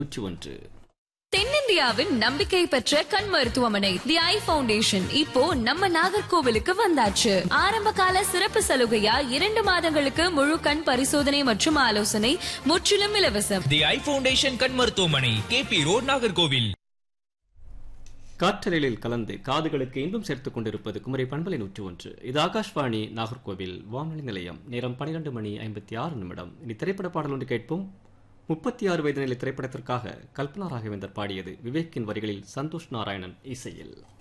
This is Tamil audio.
நூற்றி ஒன்று தென்னிந்தியாவின் நம்பிக்கை பெற்ற கண் மருத்துவமனை தி ஐ ஃபவுண்டேஷன் இப்போ நம்ம நாகர்கோவிலுக்கு வந்தாச்சு ஆரம்ப கால சிறப்பு சலுகையா இரண்டு மாதங்களுக்கு முழு கண் பரிசோதனை மற்றும் ஆலோசனை முற்றிலும் இலவசம் தி ஐ ஃபவுண்டேஷன் கண் மருத்துவமனை கேபி ரோட் நாகர்கோவில் காற்றலில் கலந்து காதுகளுக்கு இன்பம் சேர்த்துக் கொண்டிருப்பது குமரி பண்பலை நூற்றி ஒன்று இது ஆகாஷ்வாணி நாகர்கோவில் வானொலி நிலையம் நேரம் பனிரெண்டு மணி ஐம்பத்தி ஆறு நிமிடம் இனி திரைப்பட பாடல் ஒன்று கேட்போம் முப்பத்தி ஆறு வயது நிலை திரைப்படத்திற்காக கல்பனா ராகவேந்தர் பாடியது விவேக்கின் வரிகளில் சந்தோஷ் நாராயணன் இசையில்